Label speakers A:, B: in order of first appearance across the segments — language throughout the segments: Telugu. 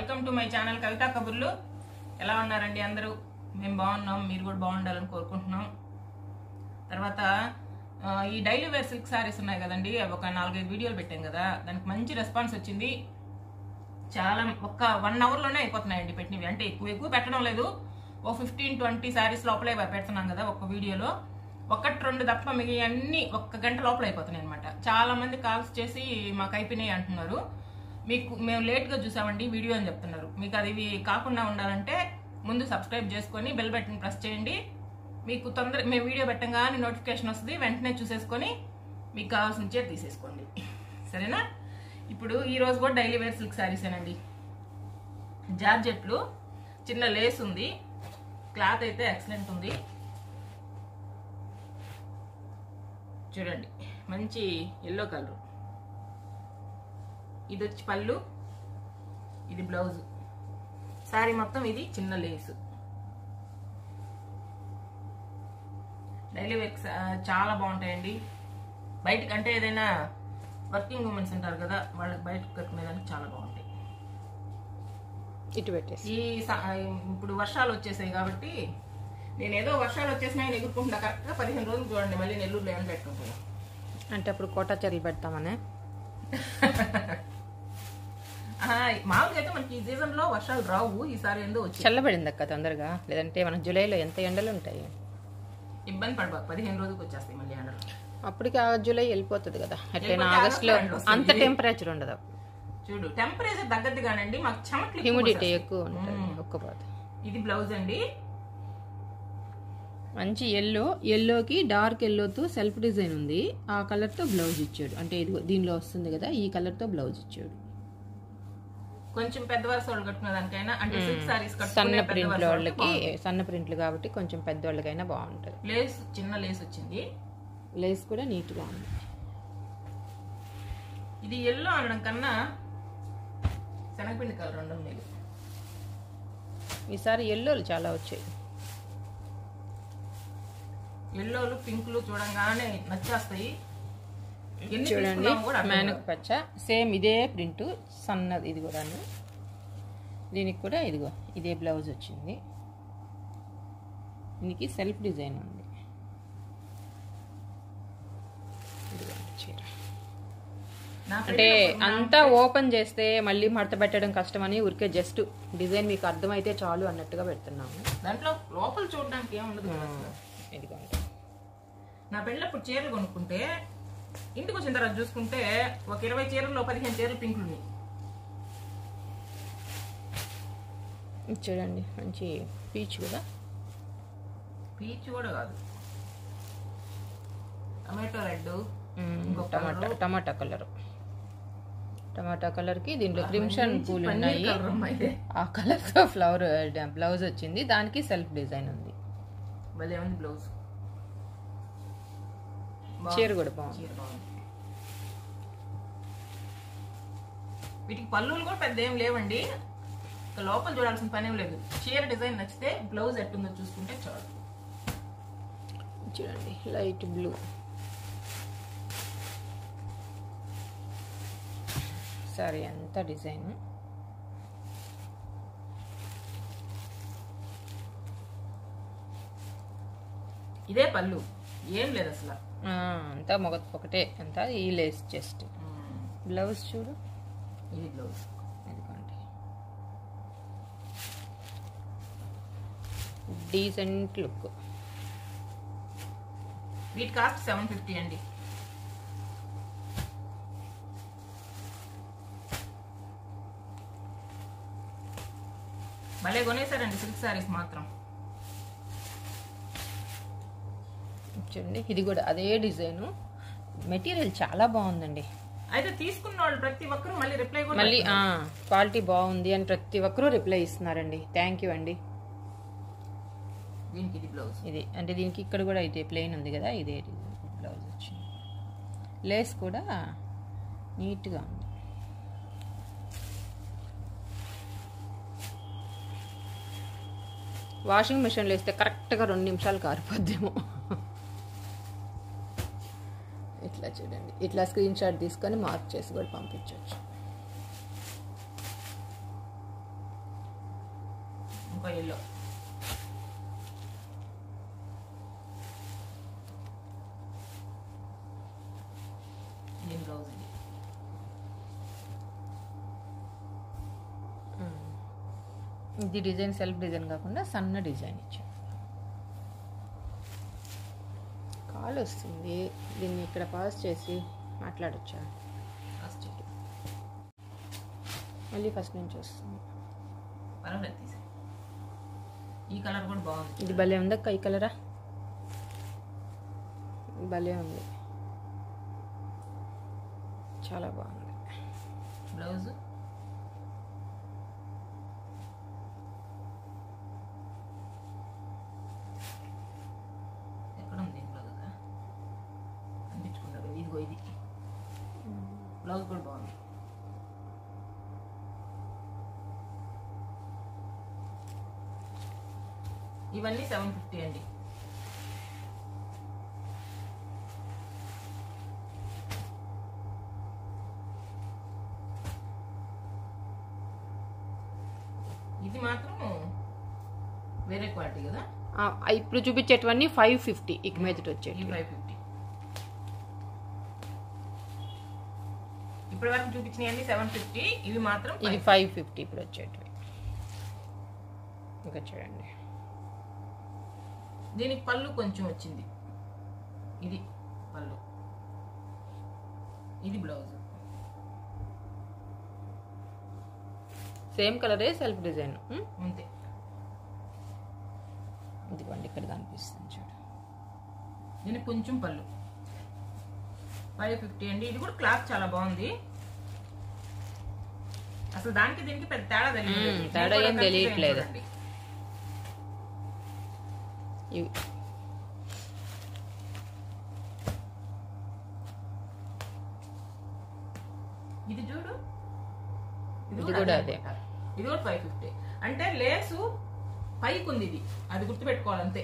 A: Welcome to my channel Kavitha Kaburlu ఎలా ఉన్నారండి అందరూ మేము బాగున్నాం మీరు కూడా బాగుండాలని కోరుకుంటున్నాం తర్వాత ఆ, ఈ డైలీ వేర్ సిల్క్ సారీస్ ఉన్నాయి కదండి అవి ఒక నాలుగైదు వీడియోలు పెట్టాం కదా దానికి మంచి రెస్పాన్స్ వచ్చింది చాలా ఒక్క వన్ అవర్లోనే అయిపోతున్నాయండి పెట్టినవి అంటే ఎక్కువ ఎక్కువ పెట్టడం లేదు ఓ ఫిఫ్టీన్ ట్వంటీ శారీస్ లోపలే పెడుతున్నాం కదా ఒక్క వీడియోలో ఒకటి రెండు తప్ప మిగిలి అన్ని ఒక్క గంట లోపల అయిపోతున్నాయి అనమాట చాలా మంది కాల్స్ చేసి మాకు అయిపోయినాయి అంటున్నారు మీకు మేము లేట్గా చూసామండి వీడియో అని చెప్తున్నారు మీకు అది ఇవి కాకుండా ఉండాలంటే ముందు సబ్స్క్రైబ్ చేసుకొని బెల్ బటన్ ప్రెస్ చేయండి మీకు తొందర మేము వీడియో పెట్టంగానే నోటిఫికేషన్ వస్తుంది వెంటనే చూసేసుకొని మీకు కావాల్సిన చీర తీసేసుకోండి సరేనా ఇప్పుడు ఈ రోజు కూడా డైలీ వేర్ సిల్క్ శారీసేనండి జార్జెట్లు చిన్న లేస్ ఉంది క్లాత్ అయితే ఎక్సలెంట్ ఉంది చూడండి మంచి ఎల్లో కలర్ ఇది వచ్చి పళ్ళు ఇది బ్లౌజ్ శారీ మొత్తం ఇది చిన్న లేసు డైలీ వేర్ చాలా బాగుంటాయండి బయటకు అంటే ఏదైనా వర్కింగ్ ఉమెన్స్ ఉంటారు కదా వాళ్ళకి బయటకు కట్టుకునేదానికి చాలా బాగుంటాయి
B: ఇటు పెట్టేసి
A: ఈ స- ఇప్పుడు వర్షాలు వచ్చేసాయి కాబట్టి నేను ఏదో వర్షాలు వచ్చేసినాయని ఎగురుకుంటున్నా కరెక్ట్గా పదిహేను రోజులు చూడండి మళ్ళీ నెల్లూరులో ఏం పెట్టుకుంటున్నా
B: అంటే అప్పుడు కోటా చర్యలు పెడతామనే
A: ఆ, మామూలుగా అయితే మనకి ఈ సీజన్ లో వర్షాలు రావు ఈసారి ఏందో వచ్చి
B: చల్లబడింది అక్క తొందరగా లేదంటే మన జూలైలో ఎంత ఎండలు ఉంటాయి
A: ఇబ్బంది పడబాకు పదిహేను రోజులకు వచ్చేస్తాయి మళ్ళీ ఎండలు
B: అప్పటికి ఆ జూలై వెళ్ళిపోతుంది కదా ఎట్లయినా
A: వెళ్ళిపోతే
B: ఆగస్టులో
A: ఆగస్టులో ఎండ వస్తుంది.
B: అంత టెంపరేచర్ ఉండదు
A: చూడు టెంపరేచర్ తగ్గద్దు కానండి మాకు చెమట్లు ఎక్కువ
B: హ్యూమిడిటీ
A: వచ్చేస్తాయి.
B: ఎక్కువ ఉంటుంది ఒక్కపోతే
A: ఇది బ్లౌజ్ అండి
B: మంచి ఎల్లో ఎల్లోకి డార్క్ ఎల్లోతో సెల్ఫ్ డిజైన్ ఉంది ఆ కలర్తో బ్లౌజ్ ఇచ్చాడు అంటే ఇది దీనిలో వస్తుంది కదా ఈ కలర్తో బ్లౌజ్ ఇచ్చాడు
A: కొంచెం పెద్ద వరుస వాళ్ళు కట్టుకునే దానికైనా అంటే సిల్క్ సారీస్
B: సన్న ప్రింట్ల వాళ్ళకి సన్న ప్రింట్లు కాబట్టి కొంచెం పెద్దవాళ్ళకైనా బాగుంటుంది
A: లేస్ చిన్న లేస్ వచ్చింది
B: లేస్ కూడా నీట్గా ఉంది
A: ఇది ఎల్లో అనడం కన్నా శనగపిండి కలర్ ఉండడం లేదు
B: ఈసారి ఎల్లోలు చాలా వచ్చాయి
A: ఎల్లోలు పింకులు చూడంగానే నచ్చేస్తాయి ఎన్ని
B: చూడండి
A: తీసుకున్నామో కూడా అర్థం
B: మేనక పచ్చ సేమ్ ఇదే ప్రింట్ సన్నది ఇది కూడా దీనికి కూడా ఇదిగో ఇదే బ్లౌజ్ వచ్చింది దీనికి సెల్ఫ్ డిజైన్ ఉంది ఇదిగోండి చీర
A: నా
B: అంటే అంతా ఓపెన్ చేస్తే మళ్ళీ మడత పెట్టడం కష్టమని ఊరికే జస్ట్ డిజైన్ మీకు అర్థమైతే చాలు అన్నట్టుగా పెడుతున్నాము
A: దాంట్లో లోపల చూడడానికి ఏముండదు కదా అసలు.
B: ఇదిగోండి
A: నా పెళ్ళప్పుడు చీరలు కొనుక్కుంటే ఇంటికి వచ్చిన తర్వాత చూసుకుంటే ఒక ఇరవై చీరల్లో పదిహేను చీరలు పింకులు ఉన్నాయి
B: ఇది చూడండి మంచి పీచ్ కూడా
A: పీచ్ కూడా కాదు టమాటో రెడ్
B: మ్మ్,
A: ఇంకొక
B: టమాటా టమాటా కలర్ టమాటా కలర్ కి దీంట్లో క్రిమ్షన్ పూలు
A: పన్నీర్
B: ఉన్నాయి
A: కలర్ అమ్మా ఇదే
B: ఆ కలర్ తో ఫ్లవర్ బ్లౌజ్ వచ్చింది దానికి సెల్ఫ్ డిజైన్ ఉంది
A: భలే ఉంది బ్లౌజ్
B: చీర కూడా బాగుంది
A: చీర బాగుంది వీటికి పళ్ళులు కూడా పెద్ద ఏం లేవండి ఇక లోపల చూడాల్సిన పని ఏం లేదు చీర డిజైన్ నచ్చితే బ్లౌజ్ ఎట్టుందో చూసుకుంటే చాలు
B: చూడండి లైట్ బ్లూ సరే అంత డిజైన్
A: ఇదే పళ్ళు ఏం లేదు అసలు
B: అంతా మొగ ఒకటే అంతా ఈ లేస్ జస్ట్
A: మ్మ్.
B: బ్లౌజ్ చూడు
A: ఇది బ్లౌజ్
B: ఇదిగోండి డీసెంట్ లుక్
A: వీటి కాస్ట్ సెవెన్ ఫిఫ్టీ అండి భలే కొనేసారండి సిల్క్ శారీస్ మాత్రం
B: చూడండి ఇది కూడా అదే డిజైన్ మెటీరియల్ చాలా బాగుందండి
A: అయితే తీసుకున్న వాళ్ళు ప్రతి ఒక్కరూ మళ్ళీ రిప్లై కూడా
B: మళ్ళీ క్వాలిటీ బాగుంది అని ప్రతి ఒక్కరూ రిప్లై ఇస్తున్నారండి థ్యాంక్ యూ అండి
A: దీనికి ఇది బ్లౌజ్
B: ఇది అంటే దీనికి ఇక్కడ కూడా ఇదే ప్లెయిన్ ఉంది కదా ఇదే బ్లౌజ్ వచ్చింది లేస్ కూడా నీట్గా ఉంది వాషింగ్ మిషన్లో వేస్తే కరెక్ట్గా రెండు నిమిషాలు కారిపోద్దేమో ఇట్లా చూడండి ఇట్లా స్క్రీన్ షాట్ తీసుకొని మార్క్ చేసి కూడా పంపించవచ్చు
A: ఎల్లో దీని బ్లౌజ్ ఇది
B: ఇది డిజైన్ సెల్ఫ్ డిజైన్ కాకుండా సన్న డిజైన్ ఇచ్చాడు కాల్ వస్తుంది దీన్ని ఇక్కడ పాస్ చేసి మాట్లాడొచ్చా
A: ఫస్ట్
B: మళ్ళీ ఫస్ట్ నుంచి వస్తుంది
A: పర్వాలేదు తీసే ఈ కలర్ కూడా బాగుంది
B: ఇది భలే ఉందక్క ఈ కలరా భలే ఉంది చాలా బాగుంది
A: బ్లౌజ్ ఎక్కడ ఉంది బ్లౌజ్ కనిపించుకుంటారు ఇదిగో ఇది బ్లౌజ్ కూడా బాగుంది ఇవన్నీ సెవెన్ ఫిఫ్టీ అండి ఇది మాత్రం వేరే క్వాలిటీ కదా
B: ఆ, ఇప్పుడు చూపించేటివన్నీ ఫైవ్ ఫిఫ్టీ ఇక మీదటి వచ్చేటి
A: ఇది ఫైవ్ ఫిఫ్టీ ఇప్పటి వరకు చూపించినవన్నీ సెవెన్ ఫిఫ్టీ ఇవి మాత్రం
B: ఇది ఫైవ్ ఫిఫ్టీ ఇప్పుడు వచ్చేటివి ఇంకా చూడండి
A: దీనికి పళ్ళు కొంచెం వచ్చింది ఇది పళ్ళు ఇది బ్లౌజ్
B: సేమ్ కలరే సెల్ఫ్ డిజైన్
A: అంతే
B: ఇదిగోండి ఇక్కడ కనిపిస్తుంది చూడు
A: దీనికి కొంచెం పళ్ళు ఫైవ్ ఫిఫ్టీ అండి ఇది కూడా క్లాత్ చాలా బాగుంది అసలు దానికి దీనికి పెద్ద తేడా తెలియదు
B: మ్మ్,
A: దీనికి
B: తేడా
A: కూడా
B: ఏం
A: confuse
B: తెలియట్లేదు.
A: అయ్యింది చూడండి.
B: ఇవి
A: ఇది చూడు
B: ఇది కూడా అదే.
A: అనుకుంటా. ఇది కూడా ఫైవ్ ఫిఫ్టీ అంటే లేసు పైకి ఉంది ఇది అది గుర్తుపెట్టుకోవాలి అంతే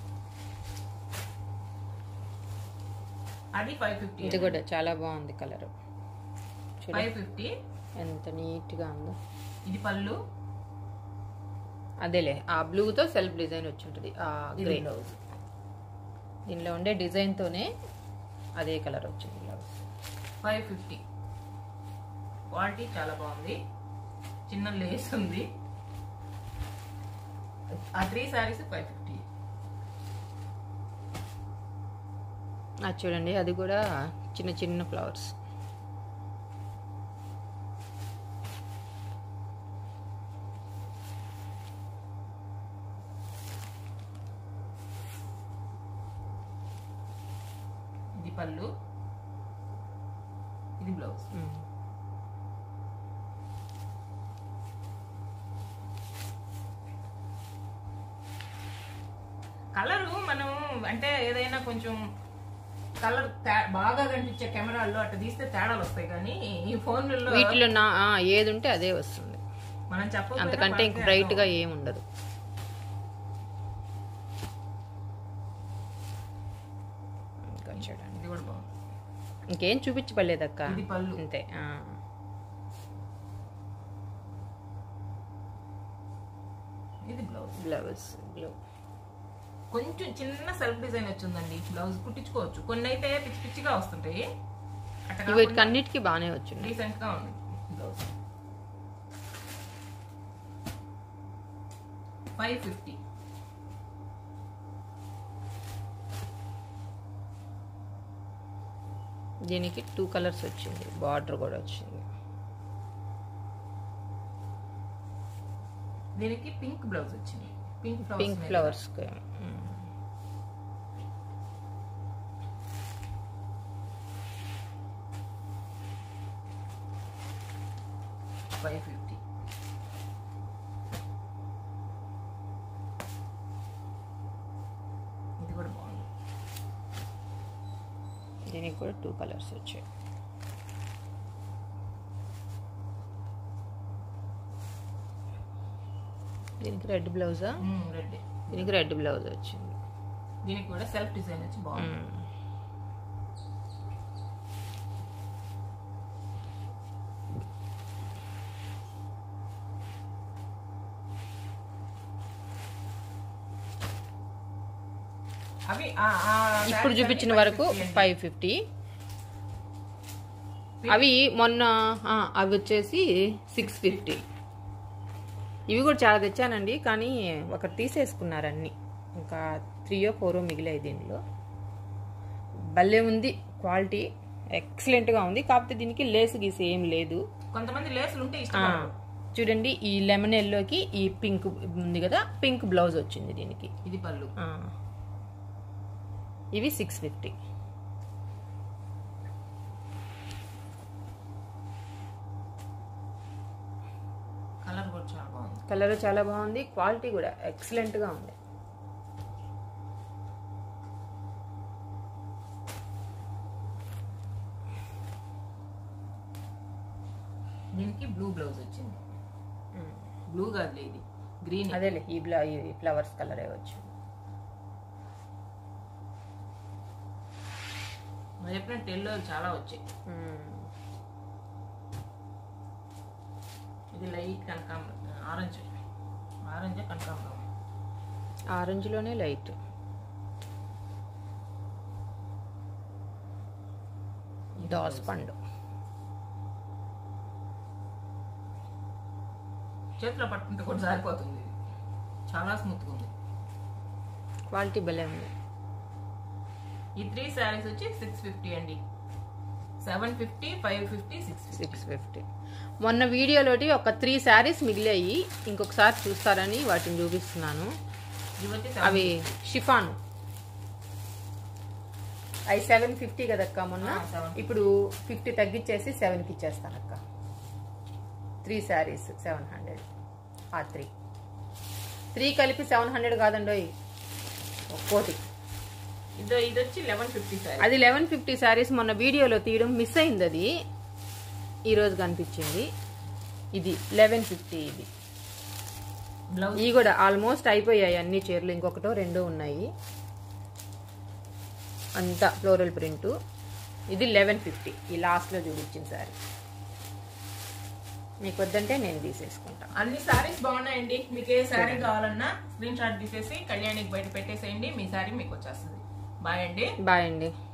A: అది ఫైవ్ ఫిఫ్టీ
B: ఇది కూడా చాలా బాగుంది కలర్ చూడు
A: ఫైవ్ ఫిఫ్టీ
B: ఎంత నీట్గా ఉందో
A: ఇది పళ్ళు
B: అదేలే ఆ బ్లూతో సెల్ఫ్ డిజైన్ వచ్చి ఉంటుంది ఆ
A: ఇది
B: గ్రే
A: బ్లౌజ్
B: దీనిలో ఉండే డిజైన్తోనే అదే కలర్ వచ్చింది బ్లౌజ్
A: ఫైవ్ ఫిఫ్టీ క్వాలిటీ చాలా బాగుంది చిన్న లేస్ ఉంది ఆ త్రీ శారీస్ ఫైవ్ ఫిఫ్టీ
B: అది చూడండి అది కూడా చిన్న చిన్న ఫ్లవర్స్
A: ఇది పళ్ళు ఇది బ్లౌజ్ కలరు మనం అంటే ఏదైనా కొంచెం కలర్ బాగా కనిపించే కెమెరాల్లో అట్లా తీస్తే తేడాలు వస్తాయి కానీ ఈ ఫోన్లలో
B: వీటిలో నా ఆ, ఏది ఉంటే అదే వస్తుంది
A: మనం చెప్పకపోయినా
B: అంతకంటే ఇంక
A: మనకే
B: బ్రైట్ గా
A: అర్థం
B: ఏం ఉండదు ఇంకా చూడండి
A: అవుతుంది. ఇది కూడా బాగుంది
B: ఇంకేం చూపించబడలేదక్క
A: ఇది పళ్ళు
B: అంతే ఆ.
A: ఇది బ్లౌజ్
B: బ్లౌజ్ బ్లూ
A: కొంచెం చిన్న సెల్ఫ్ డిజైన్ వచ్చిందండి బ్లౌజ్ కుట్టించుకోవచ్చు కొన్ని అయితే పిచ్చి పిచ్చిగా వస్తుంటాయి అట్లా
B: వీటికి అన్నిటికీ బాగానే వచ్చింది
A: డీసెంట్ గా ఉంది బ్లౌజ్ ఫైవ్ ఫిఫ్టీ
B: దీనికి టూ కలర్స్ వచ్చింది బార్డర్ కూడా వచ్చింది
A: దీనికి పింక్ బ్లౌజ్ వచ్చింది pink
B: pink
A: flowers
B: flowers
A: five fifty ఇది కూడా బాగుంది
B: దీనికి కూడా టూ కలర్స్ వచ్చాయి దీనికి రెడ్ బ్లౌజా
A: రెడ్
B: దీనికి రెడ్ బ్లౌజ్ వచ్చింది
A: దీనికి కూడా సెల్ఫ్ డిజైన్ వచ్చి బాగుంది
B: మ్మ్.
A: అవి ఆ- ఆ
B: ఇప్పుడు
A: sarees
B: చూపించిన
A: అన్ని
B: వరకు
A: 550 అండి.
B: ఫైవ్ ఫిఫ్టీ అవి మొన్న ఆ, అవి వచ్చేసి సిక్స్ ఫిఫ్టీ ఇవి కూడా చాలా తెచ్చానండి కానీ ఒకటి తీసేసుకున్నారు అన్ని ఇంకా త్రీయో ఫోరో మిగిలాయి దీనిలో భలే ఉంది క్వాలిటీ ఎక్సలెంట్గా ఉంది కాకపోతే దీనికి లేస్ గీసి ఏం లేదు
A: కొంతమంది లేసులు ఉంటే
B: ఆ,
A: ఇష్టం
B: చూడండి ఈ లెమన్ ఎల్లోకి ఈ పింక్ ఉంది కదా పింక్ బ్లౌజ్ వచ్చింది దీనికి
A: ఇది పళ్ళు
B: ఆ. ఇవి సిక్స్ ఫిఫ్టీ
A: కలర్ కూడా చాలా బాగుంది
B: కలర్ చాలా బాగుంది క్వాలిటీ కూడా ఎక్సలెంట్గా ఉంది
A: దీనికి బ్లూ బ్లౌజ్ వచ్చింది బ్లూ కాదులే ఇది గ్రీన్
B: అదేలే ఈ బ్లా ఈ ఫ్లవర్స్ కలరే వచ్చింది
A: నేను చెప్పినట్టు ఎల్లో చాలా వచ్చాయి ఇది లైట్ కనకాంబరం ఆరెంజ్ ఆరెంజ్ కనకాంబరం
B: ఆరెంజ్లోనే లైట్ దోస పండు
A: చేతిలో పట్టుకుంటే కూడా జారిపోతుంది ఇది. చాలా స్మూత్గా ఉంది
B: క్వాలిటీ భలే ఉంది
A: ఈ త్రీ శారీస్ వచ్చి సిక్స్ ఫిఫ్టీ అండి seven fifty five fifty six fifty
B: six fifty మొన్న వీడియోలోటి ఒక త్రీ శారీస్ మిగిలాయి ఇంకొకసారి చూస్తారని వాటిని చూపిస్తున్నాను
A: ఇవి వచ్చి
B: అవి షిఫాన్ అవి సెవెన్ ఫిఫ్టీ కదక్క మొన్న
A: ఆ, 750.
B: ఇప్పుడు ఫిఫ్టీ తగ్గించేసి సెవెన్కి ఇచ్చేస్తానక్క త్రీ శారీస్ సెవెన్ హండ్రెడ్ ఆ త్రీ త్రీ కలిపి సెవెన్ హండ్రెడ్ కాదండి ఒక్కోటి
A: ఇది ఇది వచ్చి లెవెన్ ఫిఫ్టీ శారీ
B: అది లెవెన్ ఫిఫ్టీ శారీస్ మొన్న వీడియోలో తీయడం మిస్ అయింది అది ఈరోజు కనిపించింది ఇది లెవెన్ ఫిఫ్టీ ఇది
A: బ్లౌజ్
B: ఇవి కూడా ఆల్మోస్ట్ అయిపోయాయి అన్ని చీరలు ఇంకొకటో రెండో ఉన్నాయి అంతా ఫ్లోరల్ ప్రింట్ ఇది లెవెన్ ఫిఫ్టీ ఈ లాస్ట్లో చూపించిన సారీ మీకు వద్దంటే నేను తీసేసుకుంటా
A: అన్ని శారీస్ బాగున్నాయండి మీకు ఏ శారీ కావాలన్నా స్క్రీన్ షాట్ తీసేసి కళ్యాణికి బయట పెట్టేసేయండి మీ శారీ మీకు వచ్చేస్తుంది బాయ్ అండి
B: బాయ్ అండి